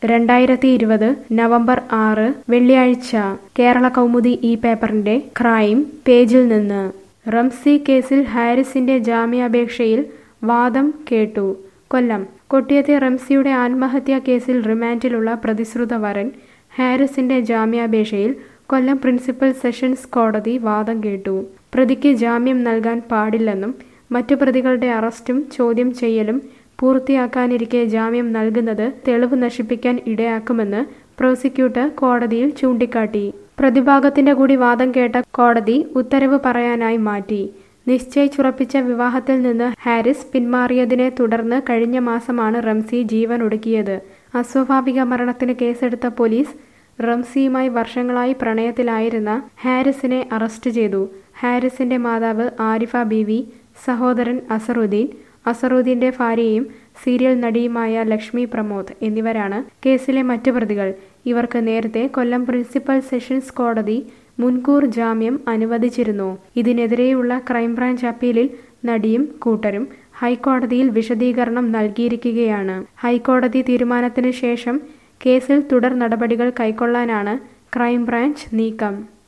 രണ്ടായിരത്തി ഇരുപത് നവംബർ ആറ് വെള്ളിയാഴ്ച കേരള കൗമുദി ഈ പേപ്പറിന്റെ ക്രൈം പേജിൽ നിന്ന് റംസി കേസിൽ ഹാരിസിന്റെ ജാമ്യാപേക്ഷയിൽ വാദം കേട്ടു കൊല്ലം കൊട്ടിയത്തെ റംസിയുടെ ആത്മഹത്യാ കേസിൽ റിമാൻഡിലുള്ള പ്രതിശ്രുത വരൻ ഹാരിസിന്റെ ജാമ്യാപേക്ഷയിൽ കൊല്ലം പ്രിൻസിപ്പൽ സെഷൻസ് കോടതി വാദം കേട്ടു പ്രതിക്ക് ജാമ്യം നൽകാൻ പാടില്ലെന്നും മറ്റു പ്രതികളുടെ അറസ്റ്റും ചോദ്യം ചെയ്യലും പൂർത്തിയാക്കാനിരിക്കെ ജാമ്യം നൽകുന്നത് തെളിവ് നശിപ്പിക്കാൻ ഇടയാക്കുമെന്ന് പ്രോസിക്യൂട്ടർ കോടതിയിൽ ചൂണ്ടിക്കാട്ടി പ്രതിഭാഗത്തിന്റെ കൂടി വാദം കേട്ട കോടതി ഉത്തരവ് പറയാനായി മാറ്റി നിശ്ചയിച്ചുറപ്പിച്ച വിവാഹത്തിൽ നിന്ന് ഹാരിസ് പിന്മാറിയതിനെ തുടർന്ന് കഴിഞ്ഞ മാസമാണ് റംസി ജീവൻ ഒടുക്കിയത് അസ്വാഭാവിക മരണത്തിന് കേസെടുത്ത പോലീസ് റംസിയുമായി വർഷങ്ങളായി പ്രണയത്തിലായിരുന്ന ഹാരിസിനെ അറസ്റ്റ് ചെയ്തു ഹാരിസിന്റെ മാതാവ് ആരിഫ ബീവി സഹോദരൻ അസറുദ്ദീൻ അസറുദ്ദീന്റെ ഭാര്യയും സീരിയൽ നടിയുമായ ലക്ഷ്മി പ്രമോദ് എന്നിവരാണ് കേസിലെ മറ്റു പ്രതികൾ ഇവർക്ക് നേരത്തെ കൊല്ലം പ്രിൻസിപ്പൽ സെഷൻസ് കോടതി മുൻകൂർ ജാമ്യം അനുവദിച്ചിരുന്നു ഇതിനെതിരെയുള്ള ക്രൈംബ്രാഞ്ച് അപ്പീലിൽ നടിയും കൂട്ടരും ഹൈക്കോടതിയിൽ വിശദീകരണം നൽകിയിരിക്കുകയാണ് ഹൈക്കോടതി തീരുമാനത്തിന് ശേഷം കേസിൽ തുടർ നടപടികൾ കൈക്കൊള്ളാനാണ് ക്രൈംബ്രാഞ്ച് നീക്കം